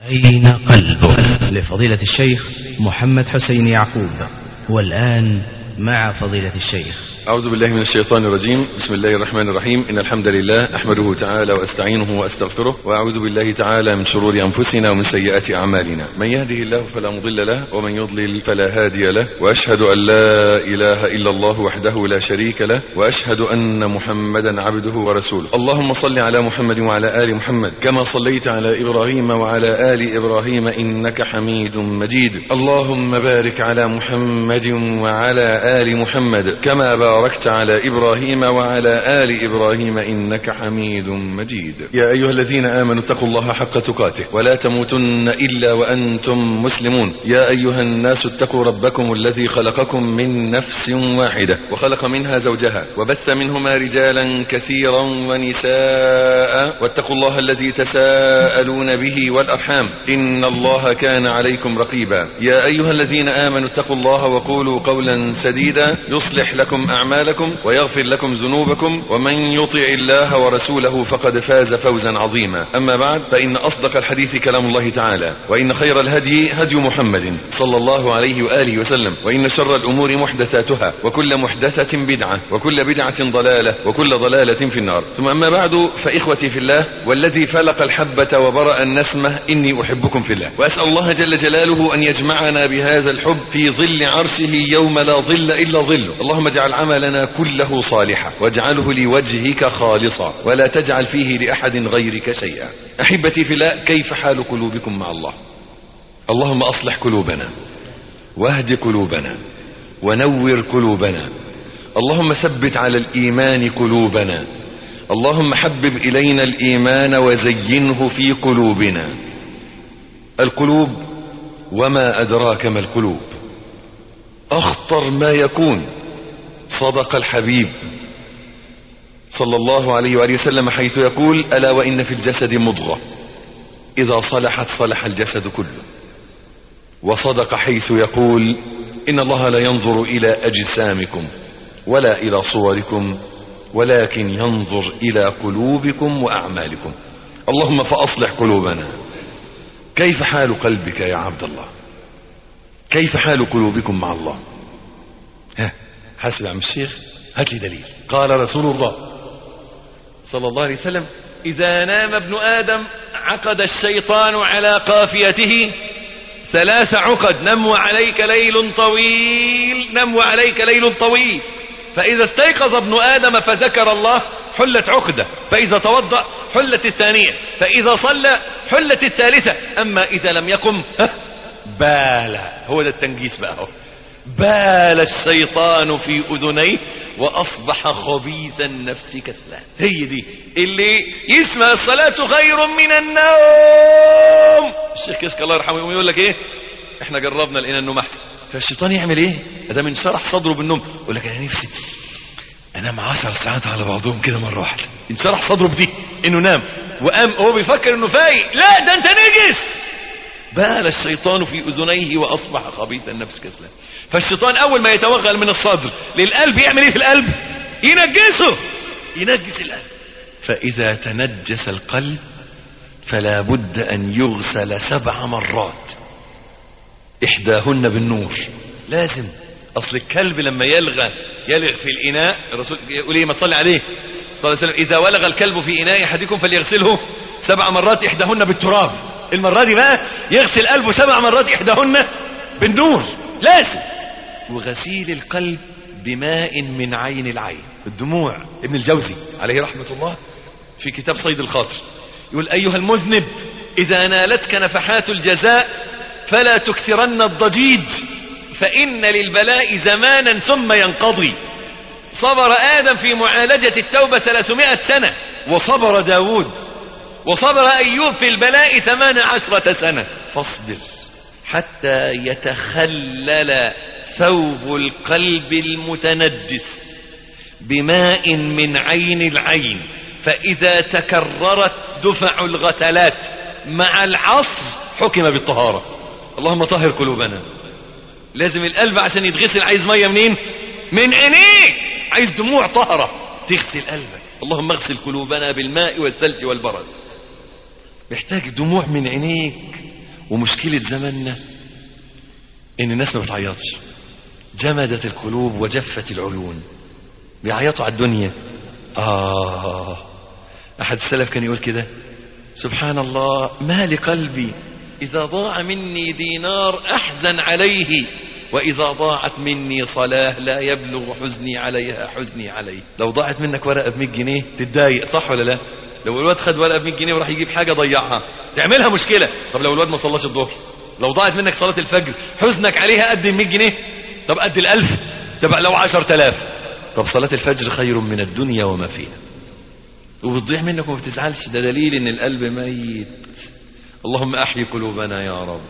أين قلبك لفضيلة الشيخ محمد حسين يعقوب والآن مع فضيلة الشيخ أعوذ بالله من الشيطان الرجيم بسم الله الرحمن الرحيم إن الحمد لله أحمده تعالى وأستعينه وأستغفره وأعوذ بالله تعالى من شرور أنفسنا ومن سيئات أعمالنا من يهده الله فلا مضل له ومن يضلل فلا هادي له وأشهد أن لا إله إلا الله وحده لا شريك له وأشهد أن محمدا عبده ورسوله اللهم صل على محمد وعلى آل محمد كما صليت على إبراهيم وعلى آل إبراهيم إنك حميد مجيد اللهم بارك على محمد وعلى آل محمد كما باركت على إبراهيم وعلى آل إبراهيم إنك حميد مجيد يا أيها الذين آمنوا اتقوا الله حق تقاته ولا تموتن إلا وأنتم مسلمون يا أيها الناس اتقوا ربكم الذي خلقكم من نفس واحدة وخلق منها زوجها وبث منهما رجالا كثيرا ونساء واتقوا الله الذي تساءلون به والأرحام إن الله كان عليكم رقيبا يا أيها الذين آمنوا اتقوا الله وقولوا قولا سديدا يصلح لكم أعمالكم ويغفر لكم ذنوبكم ومن يطع الله ورسوله فقد فاز فوزا عظيما أما بعد فإن أصدق الحديث كلام الله تعالى وإن خير الهدي هدي محمد صلى الله عليه وآله وسلم وإن شر الأمور محدثاتها وكل محدثة بدعة وكل بدعة ضلالة وكل ضلالة في النار ثم أما بعد فإخوتي في الله والذي فلق الحبة وبرأ النسمة إني أحبكم في الله وأسأل الله جل جلاله أن يجمعنا بهذا الحب في ظل عرشه يوم لا ظل إلا ظله اللهم اجعل عملنا كله صالحا واجعله لوجهك خالصا ولا تجعل فيه لأحد غيرك شيئا أحبتي في الله كيف حال قلوبكم مع الله اللهم أصلح قلوبنا واهد قلوبنا ونور قلوبنا اللهم ثبت على الإيمان قلوبنا اللهم حبب إلينا الإيمان وزينه في قلوبنا القلوب وما أدراك ما القلوب أخطر ما يكون صدق الحبيب صلى الله عليه وآله وسلم حيث يقول ألا وإن في الجسد مضغة إذا صلحت صلح الجسد كله وصدق حيث يقول إن الله لا ينظر إلى أجسامكم ولا إلى صوركم ولكن ينظر إلى قلوبكم وأعمالكم اللهم فأصلح قلوبنا كيف حال قلبك يا عبد الله كيف حال قلوبكم مع الله ها حسب عم الشيخ هات لي دليل قال رسول الله صلى الله عليه وسلم إذا نام ابن آدم عقد الشيطان على قافيته ثلاث عقد نم عليك ليل طويل نم عليك ليل طويل فإذا استيقظ ابن آدم فذكر الله حلت عقدة فإذا توضأ حلت الثانية فإذا صلى حلت الثالثة أما إذا لم يقم بال هو ده التنجيس بقى هو بال الشيطان في أذنيه وأصبح خبيث النفس كسلان هي دي اللي يسمع الصلاة خير من النوم الشيخ كسك الله يرحمه يقوم يقول لك ايه احنا جربنا لقينا النوم احسن فالشيطان يعمل ايه ادام انشرح صدره بالنوم يقول لك انا نفسي انام عشر ساعات على بعضهم كده مره واحده انشرح صدره بدي انه نام وقام هو بيفكر انه فايق لا ده انت نجس بال الشيطان في اذنيه واصبح خبيث النفس كسلان فالشيطان اول ما يتوغل من الصدر للقلب يعمل ايه في القلب ينجسه ينجس القلب فاذا تنجس القلب فلا بد ان يغسل سبع مرات احداهن بالنور لازم اصل الكلب لما يلغى يلغ في الاناء الرسول يقول ايه ما تصلي عليه صلى الله عليه وسلم اذا ولغ الكلب في اناء احدكم فليغسله سبع مرات احداهن بالتراب المره دي بقى يغسل قلبه سبع مرات احداهن بالنور لازم وغسيل القلب بماء من عين العين الدموع ابن الجوزي عليه رحمه الله في كتاب صيد الخاطر يقول ايها المذنب اذا نالتك نفحات الجزاء فلا تكثرن الضجيج فإن للبلاء زمانا ثم ينقضي صبر آدم في معالجة التوبة 300 سنة وصبر داود وصبر أيوب في البلاء 18 سنة فاصبر حتى يتخلل ثوب القلب المتنجس بماء من عين العين فإذا تكررت دفع الغسلات مع العصر حكم بالطهارة اللهم طهر قلوبنا لازم القلب عشان يتغسل عايز ميه منين من عينيك عايز دموع طهرة تغسل قلبك اللهم اغسل قلوبنا بالماء والثلج والبرد محتاج دموع من عينيك ومشكلة زماننا ان الناس ما بتعيطش جمدت القلوب وجفت العيون بيعيطوا على الدنيا آه أحد السلف كان يقول كده سبحان الله ما لقلبي إذا ضاع مني دينار أحزن عليه وإذا ضاعت مني صلاة لا يبلغ حزني عليها حزني عليه لو ضاعت منك ورقة ب 100 جنيه تتضايق صح ولا لا لو الواد خد ورقة ب 100 جنيه وراح يجيب حاجة ضيعها تعملها مشكلة طب لو الواد ما صلاش الظهر لو ضاعت منك صلاة الفجر حزنك عليها قد ال 100 جنيه طب قد الألف طب لو 10000 طب صلاة الفجر خير من الدنيا وما فيها وبتضيع منك وما بتزعلش ده دليل ان القلب ميت اللهم احيي قلوبنا يا رب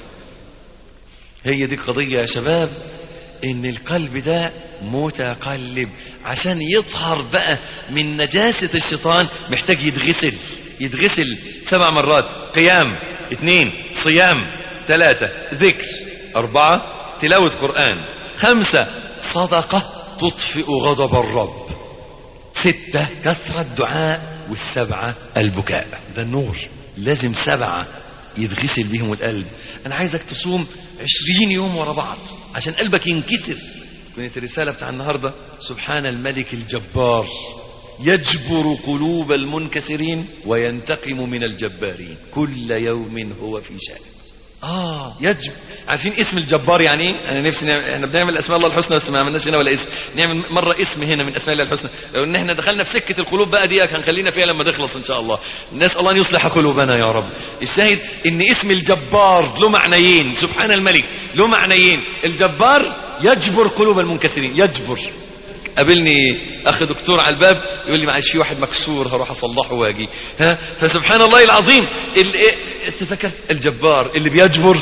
هي دي قضية يا شباب ان القلب ده متقلب عشان يطهر بقى من نجاسة الشيطان محتاج يتغسل يتغسل سبع مرات قيام اثنين صيام ثلاثة ذكر أربعة تلاوة قرآن خمسة صدقة تطفئ غضب الرب ستة كثرة دعاء والسبعة البكاء ده النور لازم سبعة يتغسل بيهم القلب أنا عايزك تصوم عشرين يوم ورا بعض عشان قلبك ينكسر كانت الرسالة بتاع النهاردة سبحان الملك الجبار يجبر قلوب المنكسرين وينتقم من الجبارين كل يوم هو في شأن اه يجب عارفين اسم الجبار يعني ايه انا نفسي نعمل... احنا بنعمل اسماء الله الحسنى بس ما عملناش هنا ولا اسم نعمل مره اسم هنا من اسماء الله الحسنى لو ان احنا دخلنا في سكه القلوب بقى دي هنخلينا فيها لما تخلص ان شاء الله نسال الله ان يصلح قلوبنا يا رب الشاهد ان اسم الجبار له معنيين سبحان الملك له معنيين الجبار يجبر قلوب المنكسرين يجبر قابلني اخ دكتور على الباب يقول لي معلش في واحد مكسور هروح اصلحه واجي ها فسبحان الله العظيم تذكر الجبار اللي بيجبر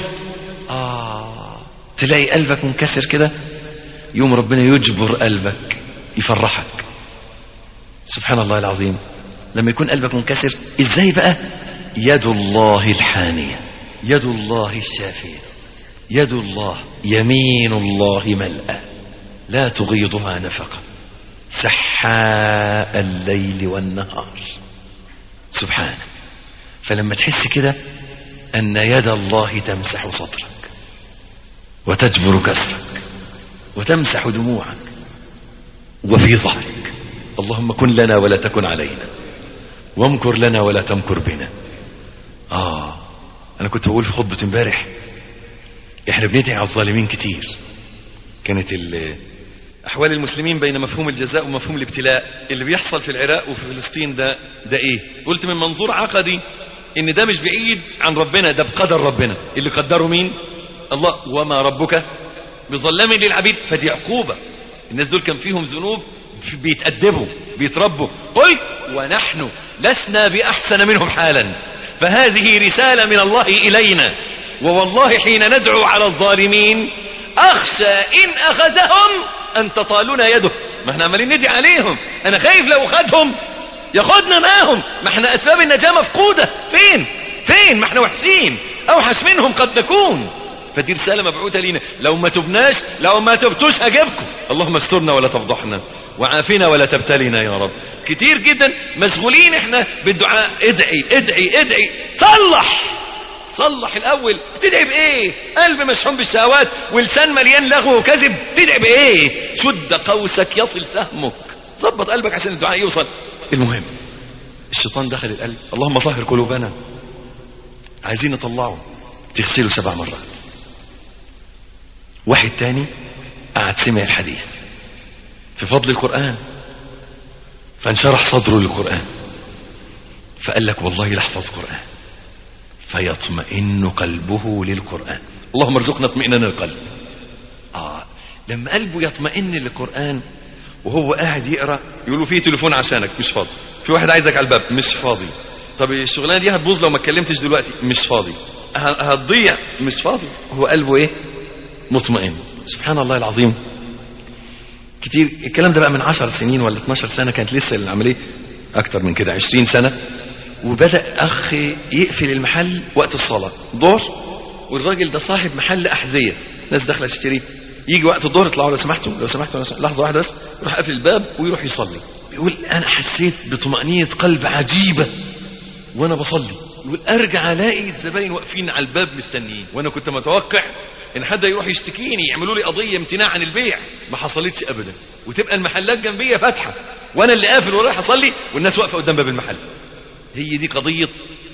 اه تلاقي قلبك منكسر كده يوم ربنا يجبر قلبك يفرحك سبحان الله العظيم لما يكون قلبك منكسر ازاي بقى يد الله الحانية يد الله الشافية يد الله يمين الله ملأة لا تغيضها نفقة سحاء الليل والنهار سبحانه فلما تحس كده أن يد الله تمسح صدرك وتجبر كسرك وتمسح دموعك وفي ظهرك اللهم كن لنا ولا تكن علينا وامكر لنا ولا تمكر بنا آه أنا كنت بقول في خطبة امبارح احنا بندعي على الظالمين كتير كانت أحوال المسلمين بين مفهوم الجزاء ومفهوم الابتلاء اللي بيحصل في العراق وفي فلسطين ده ده ايه قلت من منظور عقدي ان ده مش بعيد عن ربنا ده بقدر ربنا اللي قدره مين الله وما ربك بظلام للعبيد فدي عقوبة الناس دول كان فيهم ذنوب بيتأدبوا بيتربوا قلت ونحن لسنا بأحسن منهم حالا فهذه رسالة من الله إلينا ووالله حين ندعو على الظالمين أخشى إن أخذهم أن تطالنا يده ما احنا عمالين ندعي عليهم أنا خايف لو خدهم ياخدنا معاهم ما احنا أسباب النجاة مفقودة فين فين ما احنا وحشين أوحش منهم قد نكون فدي رسالة مبعوثة لينا لو ما تبناش لو ما تبتوش هجيبكم اللهم استرنا ولا تفضحنا وعافنا ولا تبتلينا يا رب كتير جدا مشغولين احنا بالدعاء ادعي ادعي ادعي صلح صلح الاول تدعي بايه قلب مشحون بالشهوات ولسان مليان لغو وكذب تدعي بايه شد قوسك يصل سهمك ظبط قلبك عشان الدعاء يوصل المهم الشيطان دخل القلب اللهم طهر قلوبنا عايزين نطلعه تغسله سبع مرات واحد تاني قعد سمع الحديث في فضل القرآن فانشرح صدره للقرآن فقال لك والله لحفظ قرآن فيطمئن قلبه للقرآن اللهم ارزقنا اطمئنان القلب آه لما قلبه يطمئن للقرآن وهو قاعد يقرأ يقولوا فيه تليفون عشانك مش فاضي في واحد عايزك على الباب مش فاضي طب الشغلانه دي هتبوظ لو ما اتكلمتش دلوقتي مش فاضي هتضيع مش فاضي هو قلبه ايه مطمئن سبحان الله العظيم كتير الكلام ده بقى من عشر سنين ولا 12 سنة كانت لسه العملية أكتر من كده 20 سنة وبدأ أخ يقفل المحل وقت الصلاة ظهر والراجل ده صاحب محل أحذية ناس داخلة تشتري يجي وقت الظهر يطلعوا لو سمحتوا لو سمحتوا لحظة واحدة بس يروح قافل الباب ويروح يصلي بيقول أنا حسيت بطمأنينة قلب عجيبة وأنا بصلي يقول ارجع الاقي الزباين واقفين على الباب مستنيين وانا كنت متوقع ان حد يروح يشتكيني يعملوا لي قضيه امتناع عن البيع ما حصلتش ابدا وتبقى المحلات جنبيه فاتحه وانا اللي قافل ورايح اصلي والناس واقفه قدام باب المحل هي دي قضيه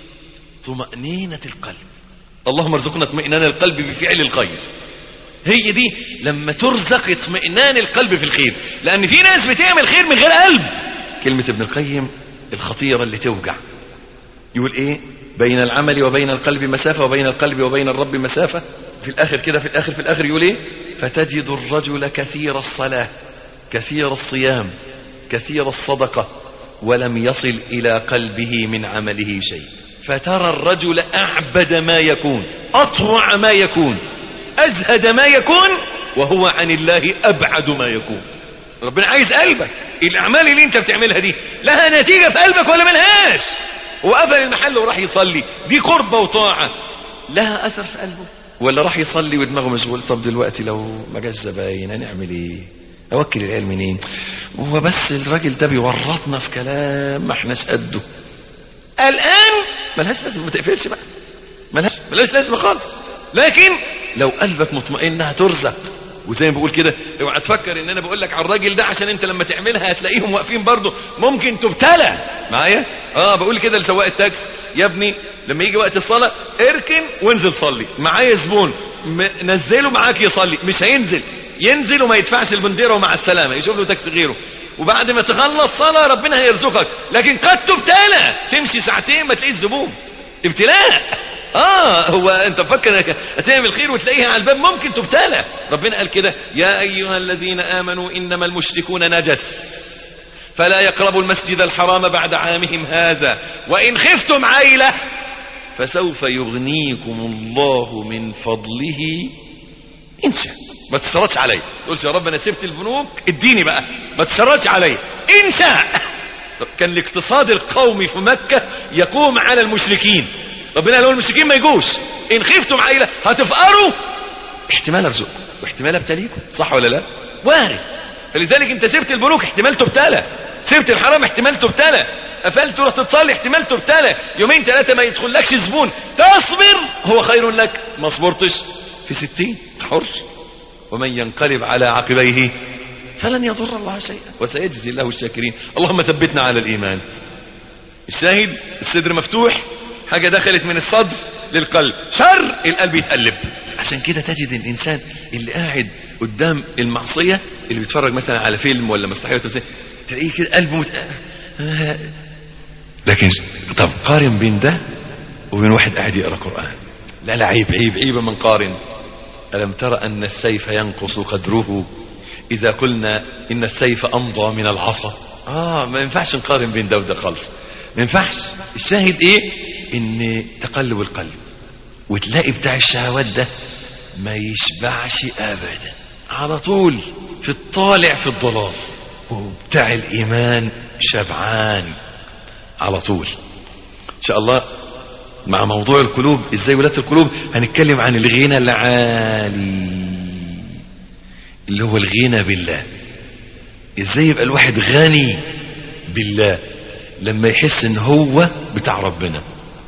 طمانينه القلب اللهم ارزقنا اطمئنان القلب بفعل الخير هي دي لما ترزق اطمئنان القلب في الخير لان في ناس بتعمل خير من غير قلب كلمه ابن القيم الخطيره اللي توجع يقول ايه بين العمل وبين القلب مسافة وبين القلب وبين الرب مسافة في الآخر كده في الآخر في الآخر يقول ايه فتجد الرجل كثير الصلاة كثير الصيام كثير الصدقة ولم يصل إلى قلبه من عمله شيء فترى الرجل أعبد ما يكون أطوع ما يكون أزهد ما يكون وهو عن الله أبعد ما يكون ربنا عايز قلبك الأعمال اللي انت بتعملها دي لها نتيجة في قلبك ولا ملهاش وقفل المحل وراح يصلي دي قربة وطاعة لها أثر في قلبه ولا راح يصلي ودماغه مشغول طب دلوقتي لو ما جاش زباين هنعمل ايه اوكل العيال منين هو بس الراجل ده بيورطنا في كلام ما احناش قده الان ملهاش لازمه ما تقفلش بقى ملهاش ملهاش لازمه خالص لكن لو قلبك مطمئن هترزق وزي ما بقول كده اوعى تفكر ان انا بقول لك على الراجل ده عشان انت لما تعملها هتلاقيهم واقفين برضه ممكن تبتلى معايا اه بقول كده لسواق التاكس يا ابني لما يجي وقت الصلاه اركن وانزل صلي معايا زبون م- نزله معاك يصلي مش هينزل ينزل وما يدفعش البنديره ومع السلامه يشوف له تاكسي غيره وبعد ما تخلص صلاه ربنا هيرزقك لكن قد تبتلى تمشي ساعتين ما تلاقيش زبون ابتلاء اه هو انت مفكر انك هتعمل خير وتلاقيها على الباب ممكن تبتلى ربنا قال كده يا ايها الذين امنوا انما المشركون نجس فلا يقربوا المسجد الحرام بعد عامهم هذا وان خفتم عيله فسوف يغنيكم الله من فضله ان شاء ما تشترطش عليا تقولش يا رب انا سبت البنوك اديني بقى ما تشترطش عليا ان شاء طب كان الاقتصاد القومي في مكه يقوم على المشركين ربنا قال لهم المشركين ما يجوش ان خفتم عيله هتفقروا احتمال ارزقكم واحتمال ابتليكم صح ولا لا وارد فلذلك انت سبت البنوك احتمال تبتلى سبت الحرام احتمال تبتلى قفلت تروح تصلي احتمال تبتلى يومين ثلاثه ما يدخلكش زبون تصبر هو خير لك ما صبرتش في ستين حر ومن ينقلب على عقبيه فلن يضر الله شيئا وسيجزي الله الشاكرين اللهم ثبتنا على الايمان الشاهد الصدر مفتوح حاجة دخلت من الصدر للقلب شر القلب يتقلب عشان كده تجد الإنسان اللي قاعد قدام المعصية اللي بيتفرج مثلا على فيلم ولا مسرحية ولا تمثيل، تلاقيه كده قلبه مت... لكن طب قارن بين ده وبين واحد قاعد يقرا قرآن لا لا عيب عيب عيب من قارن ألم ترى أن السيف ينقص قدره إذا قلنا إن السيف أمضى من العصا آه ما ينفعش نقارن بين ده وده خالص ما ينفعش الشاهد إيه إن تقلب القلب وتلاقي بتاع الشهوات ده ما يشبعش أبدا على طول في الطالع في الضلال وبتاع الإيمان شبعان على طول إن شاء الله مع موضوع القلوب ازاي ولاة القلوب هنتكلم عن الغنى العالي اللي هو الغنى بالله ازاي يبقى الواحد غني بالله لما يحس ان هو بتاع ربنا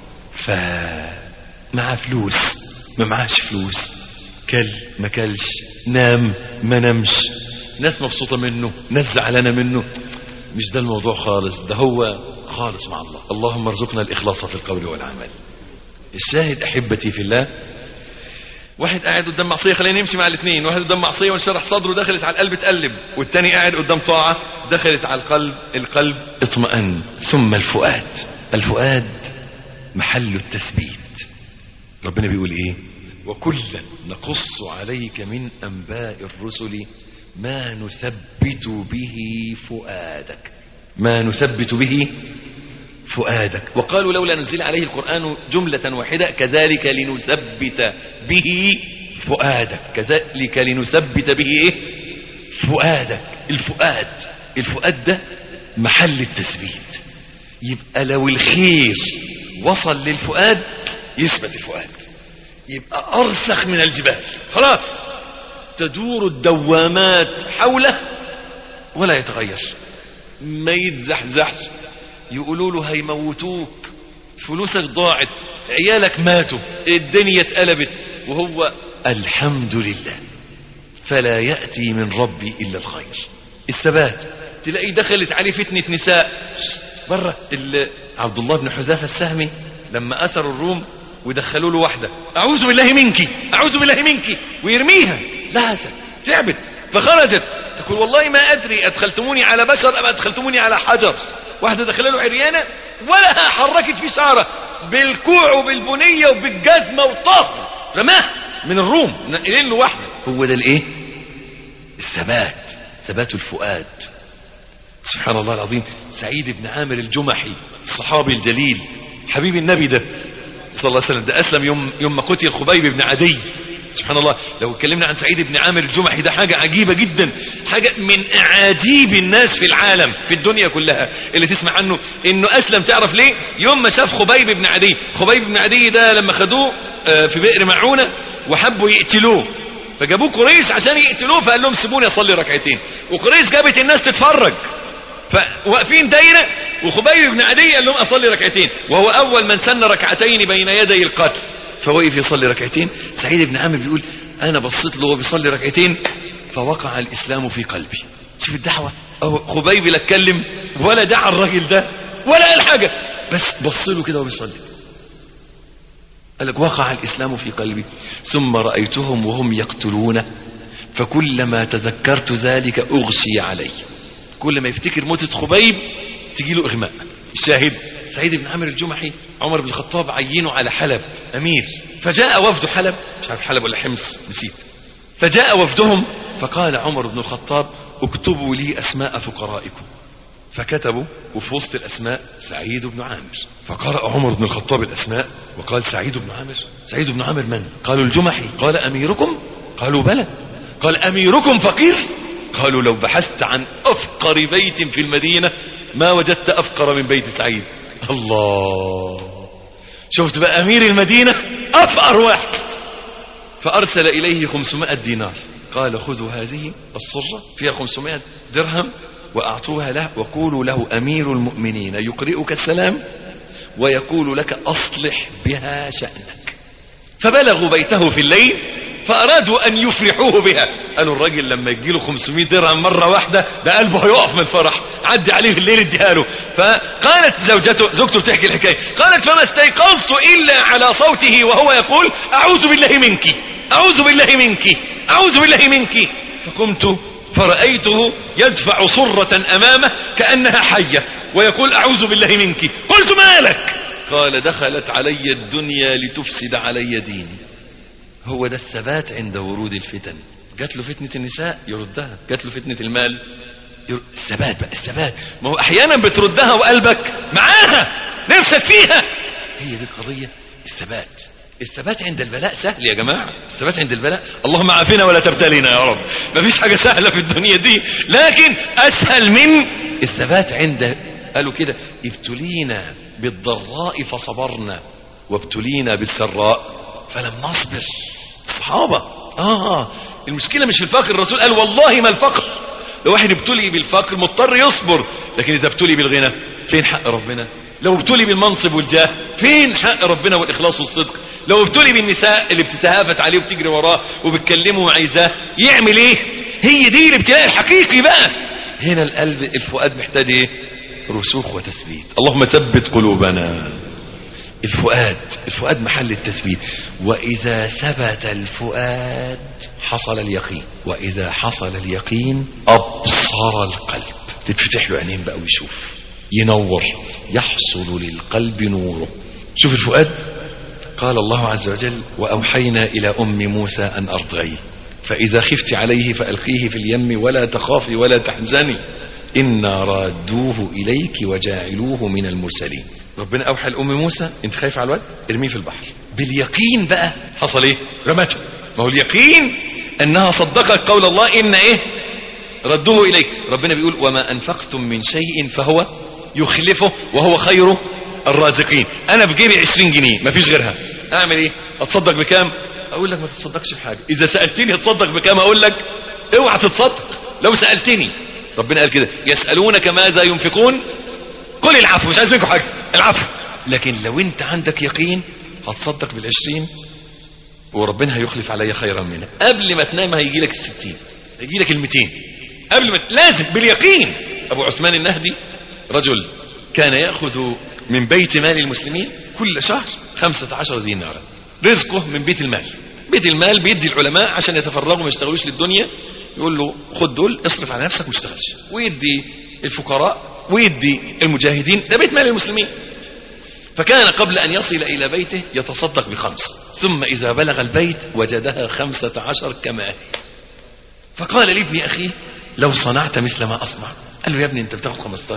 فمعاه فلوس ما معاش فلوس كل ما كلش نام ما نمش ناس مبسوطة منه ناس زعلانة منه مش ده الموضوع خالص ده هو خالص مع الله اللهم ارزقنا الإخلاص في القول والعمل الشاهد أحبتي في الله واحد قاعد قدام معصية خلينا نمشي مع الاثنين واحد قدام معصية وانشرح صدره دخلت على القلب تقلب والتاني قاعد قدام طاعة دخلت على القلب القلب اطمأن ثم الفؤاد الفؤاد محل التثبيت ربنا بيقول ايه وكلا نقص عليك من أنباء الرسل ما نثبت به فؤادك ما نثبت به فؤادك وقالوا لولا نزل عليه القرآن جملة واحدة كذلك لنثبت به فؤادك كذلك لنثبت به إيه؟ فؤادك الفؤاد الفؤاد ده محل التثبيت يبقى لو الخير وصل للفؤاد يثبت الفؤاد يبقى أرسخ من الجبال خلاص تدور الدوامات حوله ولا يتغير ما يتزحزحش يقولوا له هيموتوك فلوسك ضاعت عيالك ماتوا الدنيا اتقلبت وهو الحمد لله فلا يأتي من ربي إلا الخير الثبات تلاقي دخلت عليه فتنة نساء برة ال- عبد الله بن حذافة السهمي لما أسروا الروم ودخلوا له واحدة أعوذ بالله منك أعوذ بالله منك ويرميها لهست تعبت فخرجت تقول والله ما أدري أدخلتموني على بشر أم أدخلتموني على حجر واحدة دخل له عريانة ولا حركت في شعره بالكوع وبالبنية وبالجزمة وطاف رماه من الروم نقلين له واحدة هو ده الايه الثبات ثبات الفؤاد سبحان الله العظيم سعيد بن عامر الجمحي الصحابي الجليل حبيب النبي ده صلى الله عليه وسلم ده أسلم يوم, يوم ما قتل خبيب بن عدي سبحان الله لو اتكلمنا عن سعيد بن عامر الجمحي ده حاجة عجيبة جدا حاجة من أعاجيب الناس في العالم في الدنيا كلها اللي تسمع عنه انه أسلم تعرف ليه يوم ما شاف خبيب بن عدي خبيب بن عدي ده لما خدوه آه، في بئر معونة وحبوا يقتلوه فجابوه قريش عشان يقتلوه فقال لهم سيبوني اصلي ركعتين وقريش جابت الناس تتفرج فواقفين دايره وخبيب بن عدي قال لهم اصلي ركعتين وهو اول من سن ركعتين بين يدي القتل فوقف يصلي ركعتين سعيد بن عامر بيقول انا بصيت له وهو بيصلي ركعتين فوقع الاسلام في قلبي شوف الدعوه اهو خبيب لا اتكلم ولا دعا الراجل ده ولا قال حاجه بس بص له كده وهو بيصلي قال لك وقع الإسلام في قلبي ثم رأيتهم وهم يقتلون فكلما تذكرت ذلك أغشي علي كل ما يفتكر موتة خبيب تجي له إغماء الشاهد سعيد بن عامر الجمحي عمر بن الخطاب عينه على حلب أمير فجاء وفد حلب مش عارف حلب ولا حمص نسيت فجاء وفدهم فقال عمر بن الخطاب اكتبوا لي أسماء فقرائكم فكتبوا وفي وسط الأسماء سعيد بن عامر فقرأ عمر بن الخطاب الأسماء وقال سعيد بن عامر سعيد بن عامر من؟ قالوا الجمحي قال أميركم؟ قالوا بلى قال أميركم فقير؟ قالوا لو بحثت عن أفقر بيت في المدينة ما وجدت أفقر من بيت سعيد الله شفت بقى أمير المدينة أفقر واحد فأرسل إليه 500 دينار قال خذوا هذه الصرة فيها 500 درهم وأعطوها له وقولوا له أمير المؤمنين يقرئك السلام ويقول لك أصلح بها شأنك فبلغوا بيته في الليل فأرادوا أن يفرحوه بها قالوا الراجل لما يجي له 500 درهم مرة واحدة ده قلبه هيقف من الفرح عدي عليه الليل اديها له فقالت زوجته زوجته بتحكي الحكاية قالت فما استيقظت إلا على صوته وهو يقول أعوذ بالله منك أعوذ بالله منك أعوذ بالله منك فقمت فرأيته يدفع صرة أمامه كأنها حية ويقول أعوذ بالله منك قلت ما لك قال دخلت علي الدنيا لتفسد علي ديني هو ده الثبات عند ورود الفتن جات له فتنة النساء يردها جات له فتنة المال ير- الثبات بقى الثبات ما هو أحيانا بتردها وقلبك معاها نفسك فيها هي دي القضية الثبات الثبات عند البلاء سهل يا جماعة الثبات عند البلاء اللهم عافنا ولا تبتلينا يا رب مفيش حاجة سهلة في الدنيا دي لكن أسهل من الثبات عند قالوا كده ابتلينا بالضراء فصبرنا وابتلينا بالسراء فلم نصبر الصحابة آه المشكلة مش في الفقر الرسول قال والله ما الفقر لو واحد ابتلي بالفقر مضطر يصبر لكن إذا ابتلي بالغنى فين حق ربنا لو ابتلي بالمنصب والجاه فين حق ربنا والإخلاص والصدق لو ابتلي بالنساء اللي بتتهافت عليه وبتجري وراه وبتكلمه وعايزاه يعمل ايه هي دي الابتلاء الحقيقي بقى هنا القلب الفؤاد محتاج ايه رسوخ وتثبيت اللهم ثبت قلوبنا الفؤاد الفؤاد محل التثبيت وإذا ثبت الفؤاد حصل اليقين وإذا حصل اليقين أبصر القلب تتفتح له عينين بقى ويشوف ينور يحصل للقلب نوره شوف الفؤاد قال الله عز وجل وأوحينا إلى أم موسى أن أرضعيه فإذا خفت عليه فألقيه في اليم ولا تخافي ولا تحزني إنا رادوه إليك وجاعلوه من المرسلين ربنا أوحى لأم موسى أنت خايف على الواد ارميه في البحر باليقين بقى حصل إيه رمته ما هو اليقين أنها صدقت قول الله إن إيه ردوه إليك ربنا بيقول وما أنفقتم من شيء فهو يخلفه وهو خير الرازقين أنا في جيبي 20 جنيه مفيش غيرها أعمل إيه أتصدق بكام أقول لك ما تتصدقش بحاجة إذا سألتني اتصدق بكام أقول لك اوعى تتصدق لو سألتني ربنا قال كده يسألونك ماذا ينفقون قل العفو مش عايز منكم حاجة العفو لكن لو انت عندك يقين هتصدق بالعشرين وربنا هيخلف علي خيرا منها قبل ما تنام هيجي لك الستين هيجي لك المتين قبل ما لازم باليقين ابو عثمان النهدي رجل كان يأخذ من بيت مال المسلمين كل شهر خمسة عشر دينارا رزقه من بيت المال بيت المال بيدي العلماء عشان يتفرغوا ما يشتغلوش للدنيا يقول له خد دول اصرف على نفسك ما تشتغلش ويدي الفقراء ويدي المجاهدين ده بيت مال المسلمين فكان قبل أن يصل إلى بيته يتصدق بخمس ثم إذا بلغ البيت وجدها خمسة عشر كما هي فقال لابن أخيه لو صنعت مثل ما أصنع قال له يا ابني أنت بتاخد 15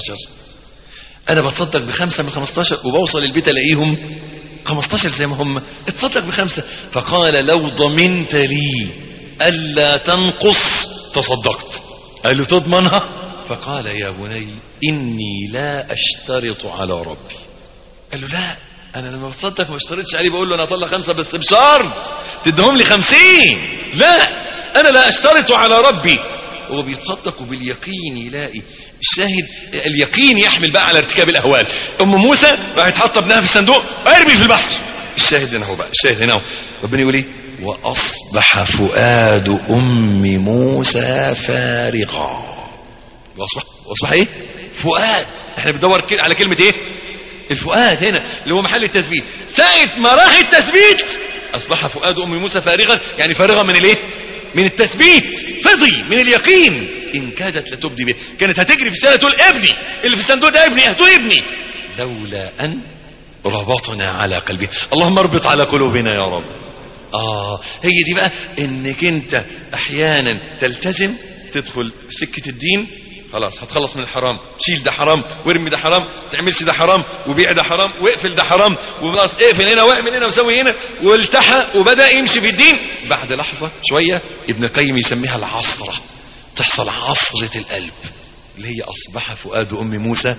أنا بتصدق بخمسة من 15 وبوصل البيت ألاقيهم 15 زي ما هم اتصدق بخمسة فقال لو ضمنت لي ألا تنقص تصدقت قال له تضمنها فقال يا بني إني لا أشترط على ربي قال له لا أنا لما بتصدق ما اشترطش عليه بقول له أنا أطلع خمسة بس بشرط تدهم لي خمسين لا أنا لا أشترط على ربي هو بيتصدق وباليقين يلاقي الشاهد اليقين يحمل بقى على ارتكاب الأهوال أم موسى راحت حاطه ابنها في الصندوق ارمي في البحر الشاهد هنا هو بقى الشاهد هنا هو ربنا يقول ايه وأصبح فؤاد أم موسى فارغا واصبح واصبح ايه فؤاد احنا بندور كده على كلمه ايه الفؤاد هنا اللي هو محل التثبيت ساعه ما راح التثبيت اصبح فؤاد ام موسى فارغا يعني فارغا من الايه من التثبيت فضي من اليقين ان كادت لتبدي به كانت هتجري في السنه تقول ابني اللي في الصندوق ده ابني هتقول ابني لولا ان ربطنا على قلبه اللهم اربط على قلوبنا يا رب آه هي دي بقى انك انت احيانا تلتزم تدخل في سكة الدين خلاص هتخلص من الحرام شيل ده حرام وارمي ده حرام تعملش ده حرام وبيع ده حرام واقفل ده حرام وخلاص اقفل هنا واعمل هنا وسوي هنا والتحى وبدأ يمشي في الدين بعد لحظة شوية ابن القيم يسميها العصرة تحصل عصرة القلب اللي هي أصبح فؤاد أم موسى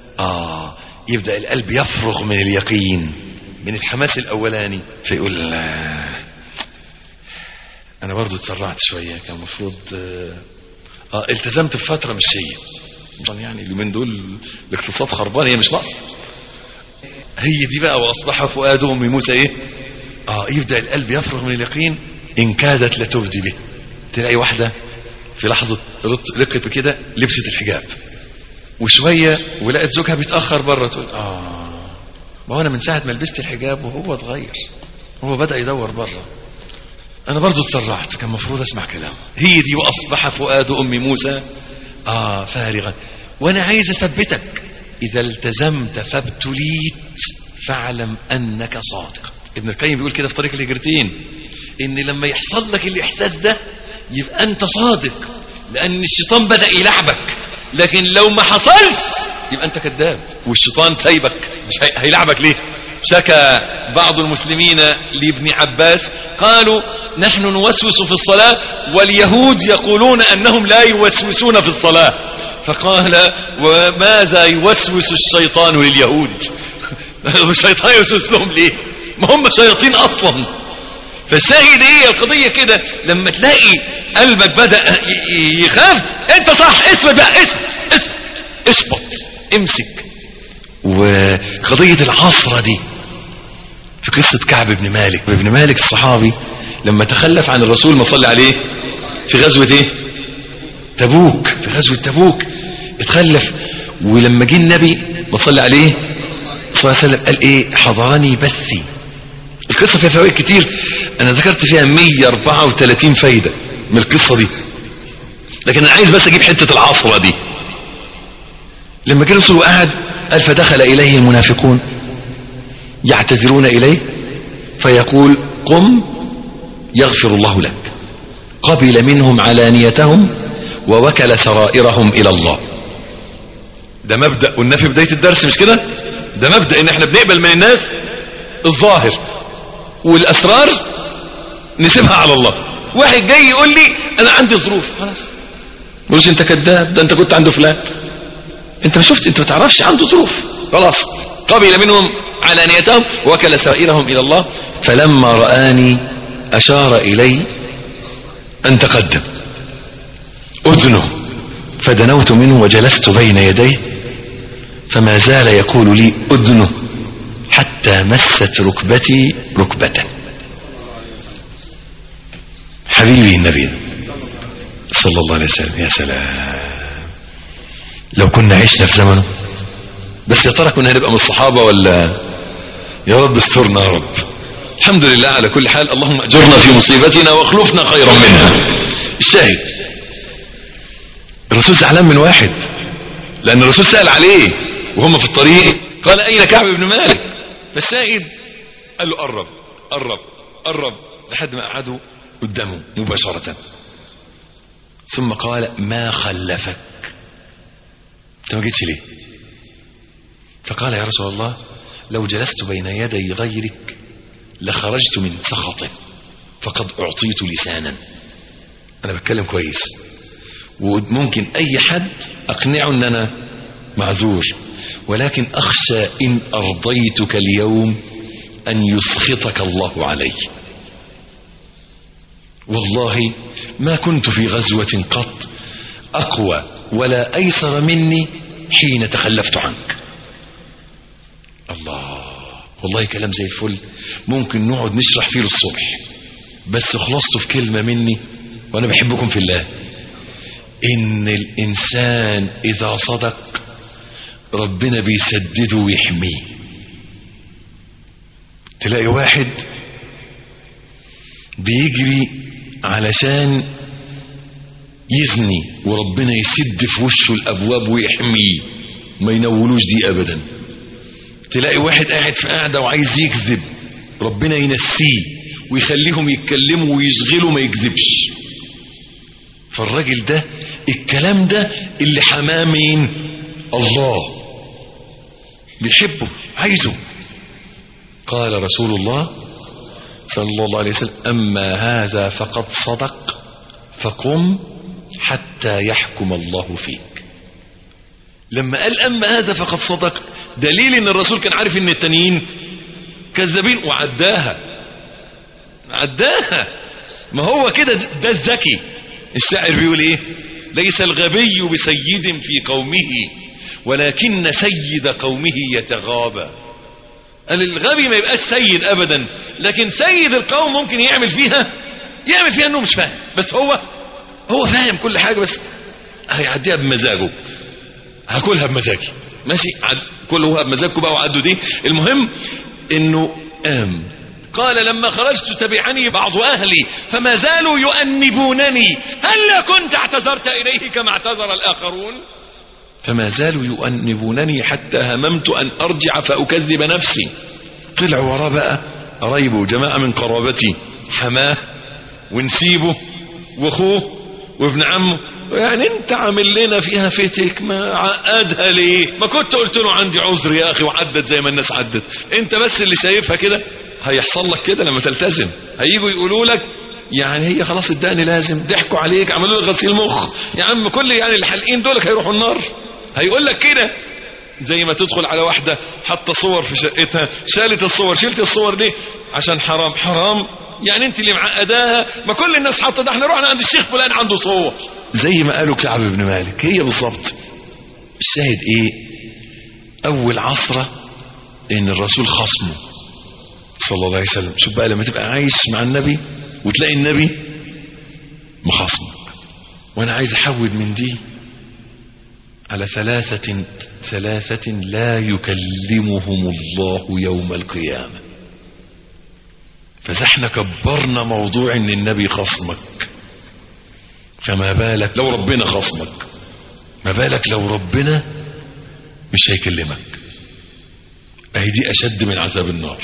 آه يبدأ القلب يفرغ من اليقين من الحماس الأولاني فيقول لا أنا برضو اتسرعت شوية كان المفروض آه آه التزمت بفترة مش هي طبعا يعني اليومين دول الاقتصاد خربان هي مش ناقصة هي دي بقى وأصبح فؤاد أم موسى إيه آه يبدأ القلب يفرغ من اليقين إن كادت لتبدي به تلاقي واحدة في لحظة رقت كده لبست الحجاب وشوية ولقت زوجها بيتأخر بره تقول آه ما هو أنا من ساعة ما لبست الحجاب وهو اتغير هو بدأ يدور بره أنا برضو اتسرعت كان مفروض أسمع كلامه هي دي وأصبح فؤاد أم موسى آه فارغا وأنا عايز أثبتك إذا التزمت فابتليت فاعلم أنك صادق ابن القيم بيقول كده في طريق الهجرتين إن لما يحصل لك الإحساس ده يبقى أنت صادق لأن الشيطان بدأ يلعبك لكن لو ما حصلش يبقى أنت كذاب والشيطان سايبك مش هي... هيلعبك ليه شكى بعض المسلمين لابن عباس قالوا نحن نوسوس في الصلاة واليهود يقولون أنهم لا يوسوسون في الصلاة فقال وماذا يوسوس الشيطان لليهود الشيطان يوسوس لهم ليه ما هم شياطين أصلا فالشاهد ايه القضية كده لما تلاقي قلبك بدأ يخاف انت صح اثبت بقى اثبت اثبت اثبت امسك وقضية العصرة دي في قصة كعب بن مالك ابن مالك الصحابي لما تخلف عن الرسول ما صلى عليه في غزوة ايه تبوك في غزوة تبوك اتخلف ولما جه النبي ما صلى عليه صلى الله عليه وسلم قال ايه حضرني بثي القصة فيها فوائد كتير انا ذكرت فيها 134 فايدة من القصة دي لكن انا عايز بس اجيب حتة العصرة دي لما جه الرسول وقعد قال فدخل اليه المنافقون يعتذرون اليه فيقول قم يغفر الله لك قبل منهم علانيتهم ووكل سرائرهم الى الله ده مبدأ قلنا في بداية الدرس مش كده ده مبدأ ان احنا بنقبل من الناس الظاهر والاسرار نسيبها على الله واحد جاي يقول لي انا عندي ظروف خلاص مش انت كذاب ده انت كنت عنده فلان انت ما شفت انت ما تعرفش عنده ظروف خلاص قبل منهم علانيتهم وكل سائرهم الى الله فلما رآني اشار الي ان تقدم اذنه فدنوت منه وجلست بين يديه فما زال يقول لي اذنه حتى مست ركبتي ركبته حبيبي النبي صلى الله عليه وسلم يا سلام لو كنا عشنا في زمنه بس يا ترى كنا هنبقى من الصحابة ولا يا رب استرنا يا رب الحمد لله على كل حال اللهم اجرنا في مصيبتنا واخلفنا خيرا منها الشاهد الرسول زعلان من واحد لان الرسول سأل عليه وهم في الطريق قال اين كعب بن مالك فالشاهد قال له قرب قرب قرب لحد ما قعدوا قدامه مباشرة ثم قال ما خلفك انت ما جيتش ليه فقال يا رسول الله لو جلست بين يدي غيرك لخرجت من سخطه فقد اعطيت لسانا انا بتكلم كويس وممكن اي حد اقنعه ان انا معذور ولكن اخشى ان ارضيتك اليوم ان يسخطك الله علي والله ما كنت في غزوة قط اقوى ولا ايسر مني حين تخلفت عنك الله والله كلام زي الفل ممكن نقعد نشرح فيه للصبح بس خلصته في كلمة مني وانا بحبكم في الله ان الانسان اذا صدق ربنا بيسدده ويحميه تلاقي واحد بيجري علشان يزني وربنا يسد في وشه الابواب ويحميه ما ينولوش دي ابدا تلاقي واحد قاعد في قاعده وعايز يكذب ربنا ينسيه ويخليهم يتكلموا ويشغلوا ما يكذبش فالراجل ده الكلام ده اللي حماه مين الله بيحبه عايزه قال رسول الله صلى الله عليه وسلم أما هذا فقد صدق فقم حتى يحكم الله فيك لما قال أما هذا فقد صدق دليل ان الرسول كان عارف ان التانيين كذابين وعداها عداها ما هو كده ده الذكي الشاعر بيقول ايه ليس الغبي بسيد في قومه ولكن سيد قومه يتغابى قال الغبي ما يبقاش سيد ابدا لكن سيد القوم ممكن يعمل فيها يعمل فيها انه مش فاهم بس هو هو فاهم كل حاجة بس هيعديها بمزاجه هاكلها بمزاجي ماشي عد كلها بمزاجكم بقى وعدوا دي المهم انه قام قال لما خرجت تبعني بعض أهلي فما زالوا يؤنبونني هل كنت اعتذرت إليه كما اعتذر الآخرون فما زالوا يؤنبونني حتى هممت أن أرجع فأكذب نفسي طلعوا وراه بقى قرايبه جماعة من قرابتي حماه ونسيبه واخوه وابن عمه يعني انت عامل لنا فيها فتك ما عقدها ليه ما كنت قلت له عندي عذر يا اخي وعدت زي ما الناس عدت انت بس اللي شايفها كده هيحصل لك كده لما تلتزم هيجوا يقولوا لك يعني هي خلاص اداني لازم ضحكوا عليك عملوا لك غسيل مخ يا عم كل يعني الحلقين دولك هيروحوا النار هيقول لك كده زي ما تدخل على واحدة حاطه صور في شقتها شالت الصور شلت الصور ليه عشان حرام حرام يعني انت اللي معقداها ما كل الناس حاطه ده احنا رحنا عند الشيخ فلان عنده صور زي ما قالوا كعب بن مالك هي بالظبط الشاهد ايه اول عصرة ان الرسول خصمه صلى الله عليه وسلم شوف بقى لما تبقى عايش مع النبي وتلاقي النبي مخاصمك وانا عايز احود من دي على ثلاثة ثلاثة لا يكلمهم الله يوم القيامة فزحنا كبرنا موضوع ان النبي خصمك فما بالك لو ربنا خصمك ما بالك لو ربنا مش هيكلمك اهي دي اشد من عذاب النار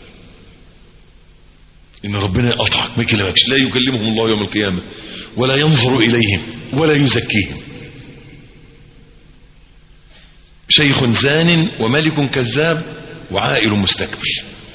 ان ربنا يقطعك ما يكلمكش لا يكلمهم الله يوم القيامة ولا ينظر اليهم ولا يزكيهم شيخ زان وملك كذاب وعائل مستكبر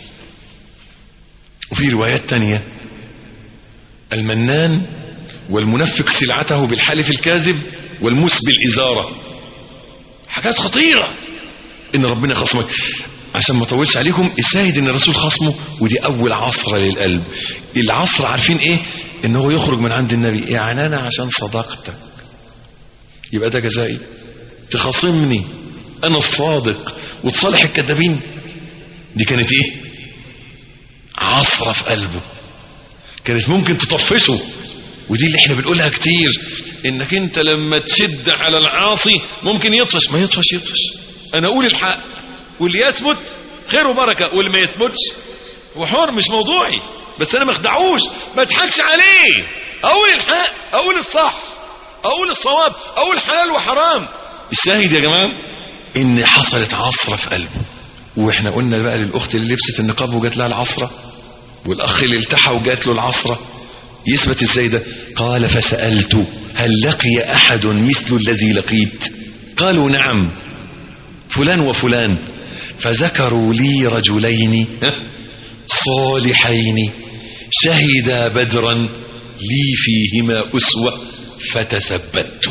وفي روايات تانية المنان والمنفق سلعته بالحلف الكاذب والمس بالإزارة حاجات خطيرة إن ربنا خصمك عشان ما اطولش عليكم الشاهد ان الرسول خصمه ودي اول عصرة للقلب العصر عارفين ايه ان هو يخرج من عند النبي يعني انا عشان صداقتك يبقى ده جزائي تخاصمني انا الصادق وتصالح الكذابين دي كانت ايه عصرة في قلبه كانت ممكن تطفشه ودي اللي احنا بنقولها كتير انك انت لما تشد على العاصي ممكن يطفش ما يطفش يطفش انا اقول الحق واللي يثبت خير وبركة واللي ما يثبتش هو حر مش موضوعي بس انا ما اخدعوش ما اضحكش عليه اقول الحق اقول الصح اقول الصواب اقول حلال وحرام الشاهد يا جماعه ان حصلت عصره في قلبه واحنا قلنا بقى للاخت اللي لبست النقاب وجات لها العصره والاخ اللي التحى وجات له العصره يثبت ازاي ده قال فسالت هل لقي احد مثل الذي لقيت قالوا نعم فلان وفلان فذكروا لي رجلين صالحين شهدا بدرا لي فيهما أسوة فتثبت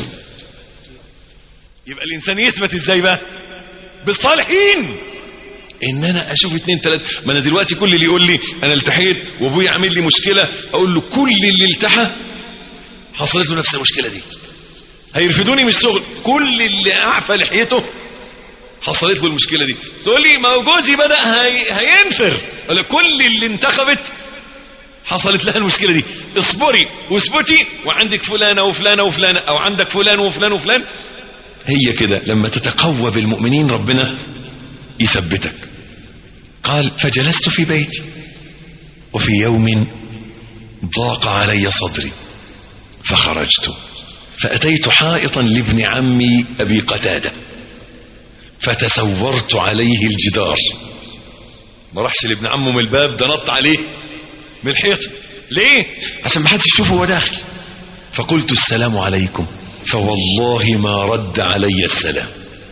يبقى الإنسان يثبت إزاي بقى بالصالحين ان انا اشوف اتنين تلاتة ما انا دلوقتي كل اللي يقول لي انا التحيت وابويا عامل لي مشكلة اقول له كل اللي التحى حصلت له نفس المشكلة دي هيرفدوني من الشغل كل اللي اعفى لحيته حصلت له المشكلة دي تقول لي ما هو جوزي بدأ هي... هينفر ولا كل اللي انتخبت حصلت لها المشكلة دي اصبري واثبتي وعندك فلانة وفلانة وفلانة او عندك فلان وفلان وفلان هي كده لما تتقوى بالمؤمنين ربنا يثبتك قال فجلست في بيتي وفي يوم ضاق علي صدري فخرجت فأتيت حائطا لابن عمي أبي قتادة فتسورت عليه الجدار ما راحش لابن عمه من الباب ده نط عليه من الحيط ليه عشان ما حدش يشوفه وهو داخل فقلت السلام عليكم فوالله ما رد علي السلام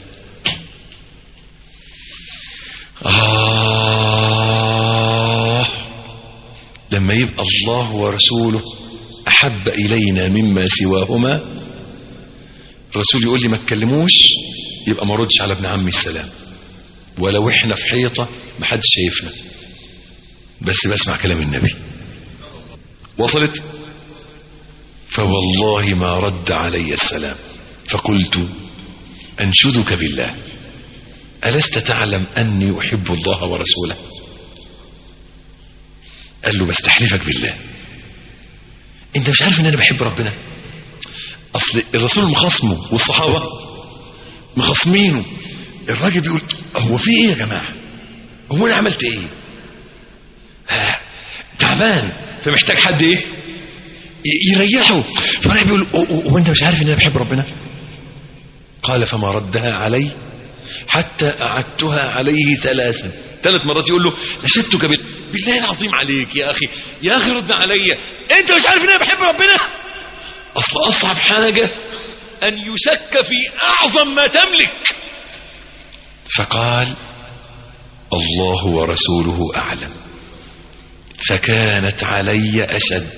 آه لما يبقى الله ورسوله أحب إلينا مما سواهما الرسول يقول لي ما تكلموش يبقى ما ردش على ابن عمي السلام ولو احنا في حيطة ما حدش شايفنا بس بسمع كلام النبي وصلت فوالله ما رد علي السلام فقلت أنشدك بالله ألست تعلم أني أحب الله ورسوله قال له بستحلفك بالله انت مش عارف ان انا بحب ربنا اصل الرسول مخاصمه والصحابه مخاصمينه الراجل بيقول هو في ايه يا جماعه هو انا عملت ايه ها تعبان فمحتاج حد ايه ي- يريحه فالراجل بيقول "هو- هو انت مش عارف ان انا بحب ربنا قال فما ردها علي حتى أعدتها عليه ثلاثا ثلاث مرات يقول له نشدتك بال... بالله العظيم عليك يا أخي يا أخي رد عليا أنت مش عارف إن أنا بحب ربنا أصل أصعب حاجة أن يشك في أعظم ما تملك فقال الله ورسوله أعلم فكانت علي أشد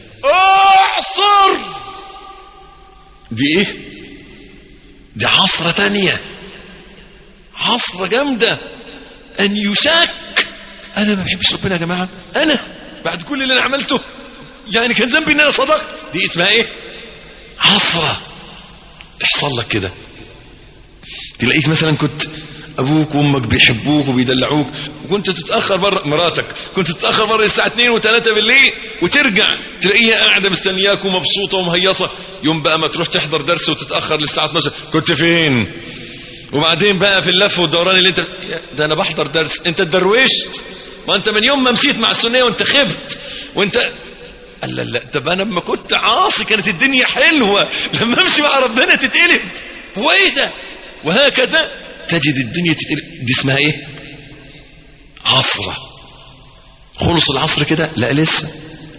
أعصر دي إيه دي عصرة تانية عصرة جامدة أن يشاك أنا ما بحبش ربنا يا جماعة أنا بعد كل اللي أنا عملته يعني كان ذنبي إن أنا صدقت دي اسمها إيه عصرة تحصل لك كده تلاقيك مثلا كنت ابوك وامك بيحبوك وبيدلعوك وكنت تتاخر بره مراتك كنت تتاخر بره الساعه 2 و3 بالليل وترجع تلاقيها قاعده مستنياك ومبسوطه ومهيصه يوم بقى ما تروح تحضر درس وتتاخر للساعه 12 كنت فين وبعدين بقى في اللف والدوران اللي انت ده انا بحضر درس انت اتدروشت ما انت من يوم ما مشيت مع السنيه وانت خبت وانت قال لا لا طب انا لما كنت عاصي كانت الدنيا حلوه لما امشي مع ربنا تتقلب هو ايه ده وهكذا تجد الدنيا تتقلب دي اسمها ايه عصره خلص العصر كده لا لسه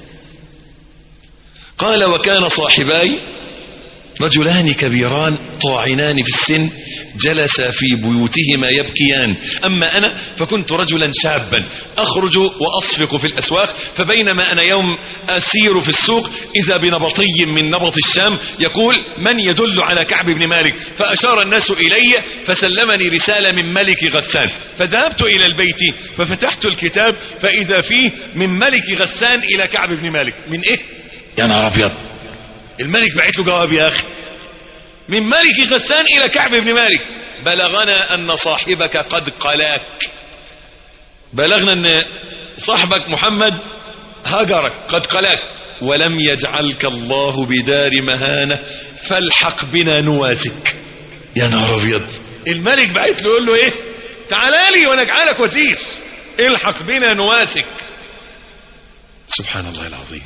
قال وكان صاحباي رجلان كبيران طاعنان في السن جلسا في بيوتهما يبكيان أما أنا فكنت رجلا شابا أخرج وأصفق في الأسواق فبينما أنا يوم أسير في السوق إذا بنبطي من نبط الشام يقول من يدل على كعب بن مالك فأشار الناس إلي فسلمني رسالة من ملك غسان فذهبت إلى البيت ففتحت الكتاب فإذا فيه من ملك غسان إلى كعب بن مالك من إيه؟ يا نهار أبيض الملك بعت له جواب يا أخي من ملك غسان إلى كعب بن مالك بلغنا أن صاحبك قد قلاك بلغنا ان صاحبك محمد هجرك قد قلاك ولم يجعلك الله بدار مهانة فالحق بنا نواسك يا نهار ابيض الملك بعت له يقول له ايه تعالى لي وانا اجعلك وزير الحق بنا نواسك سبحان الله العظيم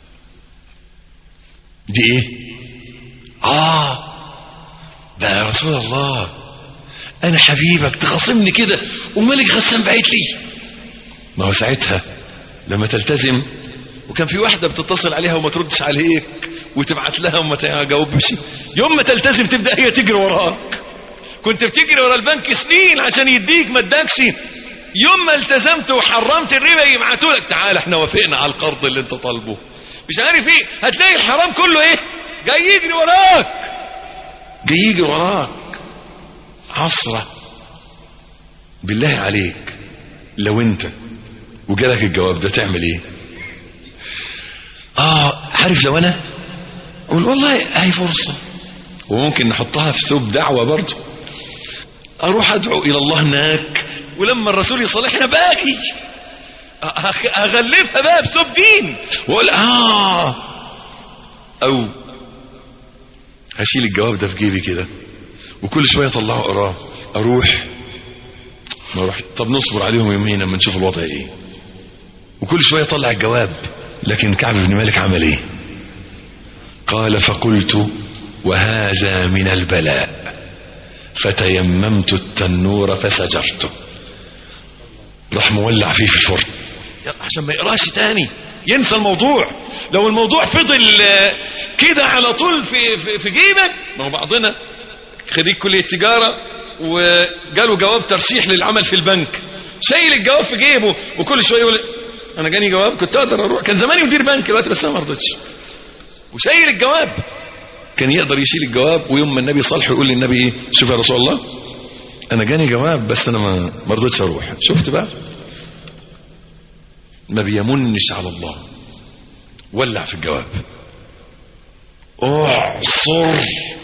دي ايه اه ده يا رسول الله انا حبيبك تخاصمني كده وملك غسان بعت لي ما هو ساعتها لما تلتزم وكان في واحدة بتتصل عليها وما تردش عليك وتبعت لها وما تجاوبش يوم ما تلتزم تبدأ هي تجري وراك كنت بتجري ورا البنك سنين عشان يديك ما ادكش يوم ما التزمت وحرمت الربا يبعتوا لك تعال احنا وافقنا على القرض اللي انت طالبه مش عارف ايه هتلاقي الحرام كله ايه جاي يجري وراك جاي يجري وراك عصرة بالله عليك لو انت وجالك الجواب ده تعمل ايه اه عارف لو انا اقول والله هي فرصة وممكن نحطها في ثوب دعوة برضه اروح ادعو الى الله هناك ولما الرسول يصالحنا باقي أخ- اغلفها بقى بثوب دين واقول اه او هشيل الجواب ده في جيبي كده وكل شويه اطلعه اقراه اروح ما اروح طب نصبر عليهم يومين اما نشوف الوضع ايه وكل شويه اطلع الجواب لكن كعب بن مالك عمل ايه قال فقلت وهذا من البلاء فتيممت التنور فسجرته راح مولع فيه في الفرن عشان ما يقراش تاني ينسى الموضوع لو الموضوع فضل آه، كده على طول في, في, في جيبك ما هو بعضنا خريج كلية تجارة وجاله جواب ترشيح للعمل في البنك شايل الجواب في جيبه وكل شوية يقول انا جاني جواب كنت اقدر اروح كان زماني مدير بنك دلوقتي بس انا ما رضيتش وشايل الجواب كان يقدر يشيل الجواب ويوم ما النبي صالحه يقول للنبي ايه شوف يا رسول الله انا جاني جواب بس انا ما ما رضيتش اروح شفت بقى ما بيمنش على الله ولع في الجواب اعصر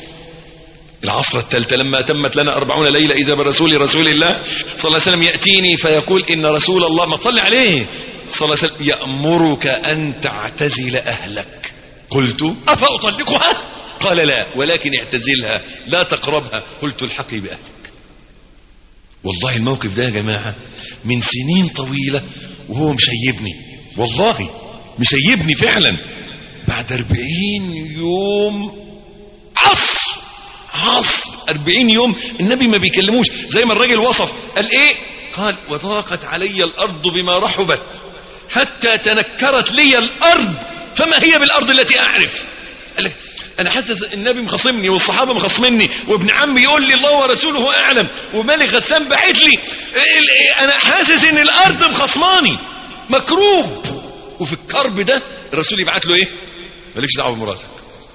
العصر الثالثة لما تمت لنا أربعون ليلة إذا برسول رسول الله صلى الله عليه وسلم يأتيني فيقول إن رسول الله ما تصلي عليه صلى الله عليه وسلم يأمرك أن تعتزل أهلك قلت أفأطلقها قال لا ولكن اعتزلها لا تقربها قلت الحقي بأهلك والله الموقف ده يا جماعة من سنين طويلة وهو مشيبني والله مشيبني فعلا بعد أربعين يوم عصر عصر أربعين يوم النبي ما بيكلموش زي ما الراجل وصف قال ايه قال وضاقت علي الأرض بما رحبت حتى تنكرت لي الأرض فما هي بالأرض التي أعرف قال لك انا حاسس النبي مخاصمني والصحابه مخاصمني وابن عمي يقول لي الله ورسوله اعلم ومالك غسان باعت لي ال- انا حاسس ان الارض مخاصماني مكروب وفي الكرب ده الرسول يبعت له ايه مالكش دعوه بمراتك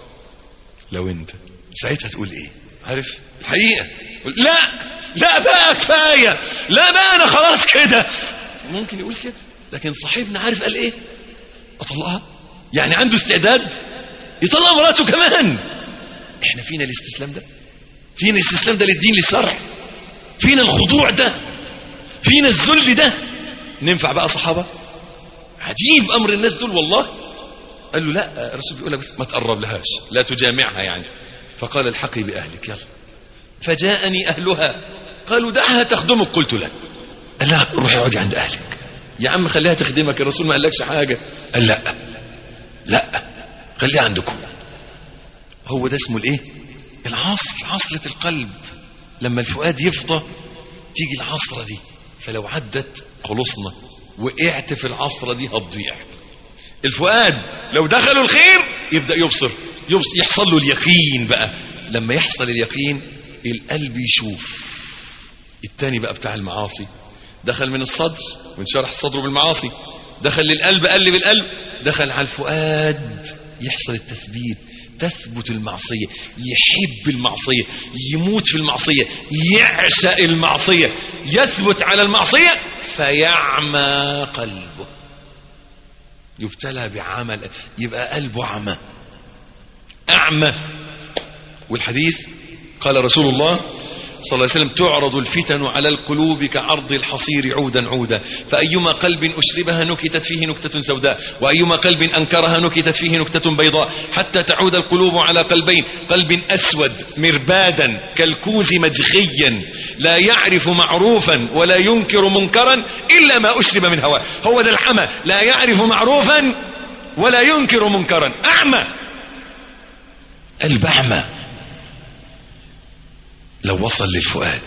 لو انت ساعتها تقول ايه عارف الحقيقه تقول لا لا بقى كفايه لا بقى انا خلاص كده ممكن يقول كده لكن صاحبنا عارف قال ايه اطلقها يعني عنده استعداد يطلع مراته كمان احنا فينا الاستسلام ده فينا الاستسلام ده للدين للشرع فينا الخضوع ده فينا الذل ده ننفع بقى صحابة عجيب امر الناس دول والله قال له لا الرسول بيقول لك بس ما تقرب لهاش لا تجامعها يعني فقال الحقي باهلك يلا فجاءني اهلها قالوا دعها تخدمك قلت لا قال لا روحي اقعدي عند اهلك يا عم خليها تخدمك الرسول ما قالكش حاجه قال لا لا خليها عندكم هو ده اسمه الايه العصر عصرة القلب لما الفؤاد يفضى تيجي العصرة دي فلو عدت خلصنا وقعت في العصرة دي هتضيع الفؤاد لو دخلوا الخير يبدأ يبصر, يبصر يحصل له اليقين بقى لما يحصل اليقين القلب يشوف التاني بقى بتاع المعاصي دخل من الصدر وانشرح صدره بالمعاصي دخل للقلب قلب القلب دخل على الفؤاد يحصل التثبيت تثبت المعصية يحب المعصية يموت في المعصية يعشق المعصية يثبت على المعصية فيعمى قلبه يبتلى بعمل يبقى قلبه عمى أعمى والحديث قال رسول الله صلى الله عليه وسلم تعرض الفتن على القلوب كعرض الحصير عودا عودا فأيما قلب أشربها نكتت فيه نكتة سوداء وأيما قلب أنكرها نكتت فيه نكتة بيضاء حتى تعود القلوب على قلبين قلب أسود مربادا كالكوز مجخيا لا يعرف معروفا ولا ينكر منكرا إلا ما أشرب من هواه هو ده العمى لا يعرف معروفا ولا ينكر منكرا أعمى قلب أعمى لو وصل للفؤاد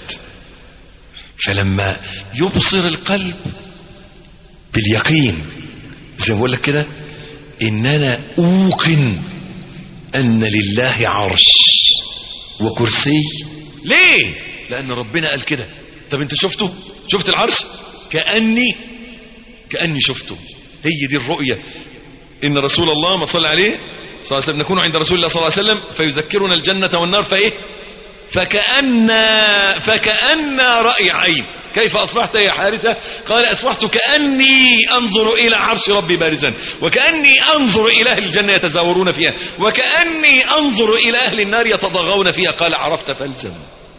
فلما يبصر القلب باليقين زي ما بقول لك كده ان انا اوقن ان لله عرش وكرسي ليه لان ربنا قال كده طب انت شفته شفت العرش كاني كاني شفته هي دي الرؤيه ان رسول الله ما صلى عليه صلى الله عليه وسلم نكون عند رسول الله صلى الله عليه وسلم فيذكرنا الجنه والنار فايه فكأن فكأن رأي عين كيف أصبحت يا حارثة قال أصبحت كأني أنظر إلى عرش ربي بارزا وكأني أنظر إلى أهل الجنة يتزاورون فيها وكأني أنظر إلى أهل النار يتضغون فيها قال عرفت فالزم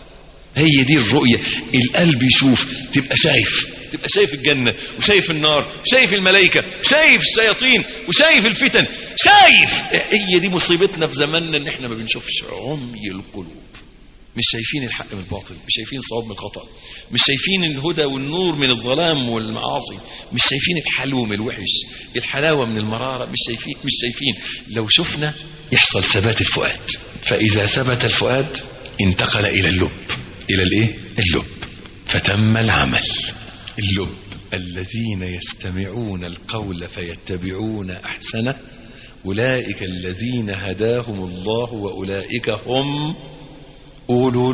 هي دي الرؤية القلب يشوف تبقى شايف تبقى شايف الجنة وشايف النار شايف الملائكة شايف الشياطين وشايف الفتن شايف هي دي مصيبتنا في زماننا ان احنا ما بنشوفش عمي القلوب مش شايفين الحق من الباطل مش شايفين الصواب من الخطأ مش شايفين الهدى والنور من الظلام والمعاصي مش شايفين الحلو من الوحش الحلاوة من المرارة مش شايفين مش شايفين لو شفنا يحصل ثبات الفؤاد فإذا ثبت الفؤاد انتقل إلى اللب إلى الإيه؟ اللب فتم العمل اللب الذين يستمعون القول فيتبعون أحسنه أولئك الذين هداهم الله وأولئك هم أولو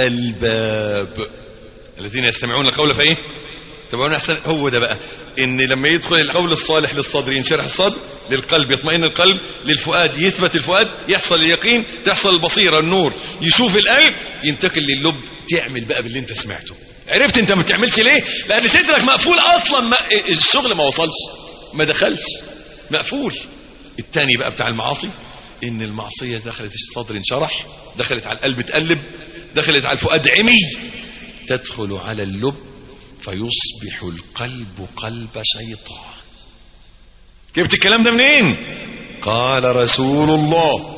الألباب الذين يستمعون القول فإيه تبعون أحسن هو ده بقى إن لما يدخل القول الصالح للصدر ينشرح الصدر للقلب يطمئن القلب للفؤاد يثبت الفؤاد يحصل اليقين تحصل البصيرة النور يشوف القلب ينتقل للب تعمل بقى باللي انت سمعته عرفت انت ما بتعملش ليه لان صدرك مقفول اصلا ما الشغل ما وصلش ما دخلش مقفول التاني بقى بتاع المعاصي ان المعصية دخلت الصدر انشرح دخلت على القلب اتقلب دخلت على الفؤاد عمي تدخل على اللب فيصبح القلب قلب شيطان جبت الكلام ده منين قال رسول الله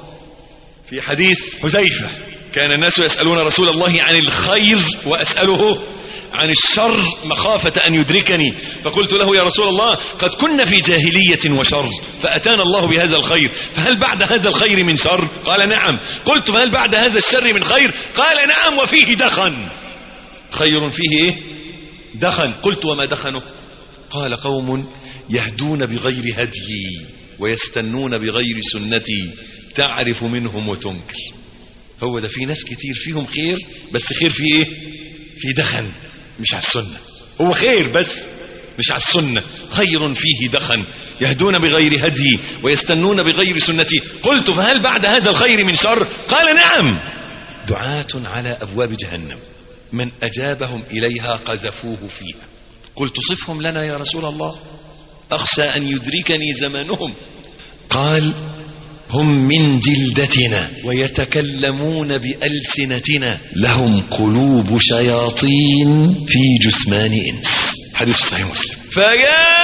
في حديث حذيفة كان الناس يسألون رسول الله عن الخير وأسأله عن الشر مخافة أن يدركني فقلت له يا رسول الله قد كنا في جاهلية وشر فأتانا الله بهذا الخير فهل بعد هذا الخير من شر قال نعم قلت فهل بعد هذا الشر من خير قال نعم وفيه دخن خير فيه ايه دخن قلت وما دخنه قال قوم يهدون بغير هديي ويستنون بغير سنتي تعرف منهم وتنكر هو ده في ناس كتير فيهم خير بس خير في ايه في دخن مش على السنة هو خير بس مش على السنة خير فيه دخن يهدون بغير هدي ويستنون بغير سنتي قلت فهل بعد هذا الخير من شر قال نعم دعاة على أبواب جهنم من أجابهم إليها قذفوه فيها قلت صفهم لنا يا رسول الله أخشى أن يدركني زمانهم قال هم من جلدتنا ويتكلمون بألسنتنا لهم قلوب شياطين في جثمان إنس حديث صحيح مسلم فيا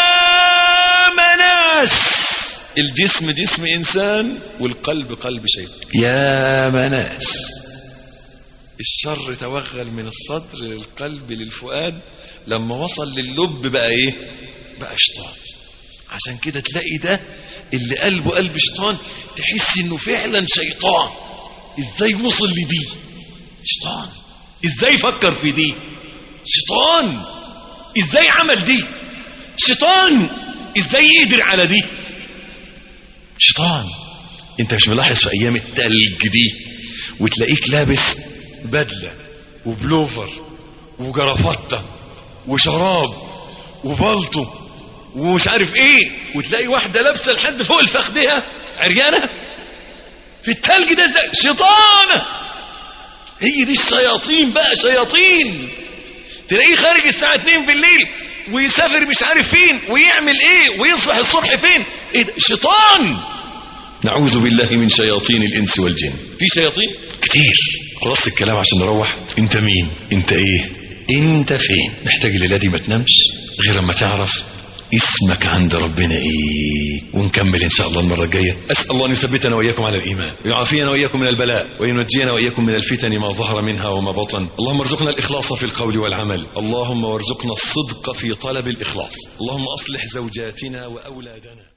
مناس الجسم جسم إنسان والقلب قلب شيطان يا مناس الشر توغل من الصدر للقلب للفؤاد لما وصل لللب بقى ايه بقى شيطان عشان كده تلاقي ده اللي قلبه قلب شيطان تحس انه فعلا شيطان ازاي وصل لدي شيطان ازاي فكر في دي شيطان ازاي عمل دي شيطان ازاي يقدر على دي شيطان انت مش ملاحظ في ايام التلج دي وتلاقيك لابس بدلة وبلوفر وجرافطة وشراب وبلطو ومش عارف ايه وتلاقي واحدة لابسة لحد فوق الفخدها عريانة في التلج ده ازاي شيطانة هي دي الشياطين بقى شياطين تلاقيه خارج الساعة 2 بالليل ويسافر مش عارف فين ويعمل ايه ويصبح الصبح فين ايه ده شيطان نعوذ بالله من شياطين الانس والجن في شياطين كتير خلصت الكلام عشان نروح انت مين انت ايه انت فين محتاج الليله دي ما تنامش غير اما تعرف اسمك عند ربنا ايه ونكمل ان شاء الله المره الجايه اسال الله ان يثبتنا واياكم على الايمان ويعافينا واياكم من البلاء وينجينا واياكم من الفتن ما ظهر منها وما بطن اللهم ارزقنا الاخلاص في القول والعمل اللهم وارزقنا الصدق في طلب الاخلاص اللهم اصلح زوجاتنا واولادنا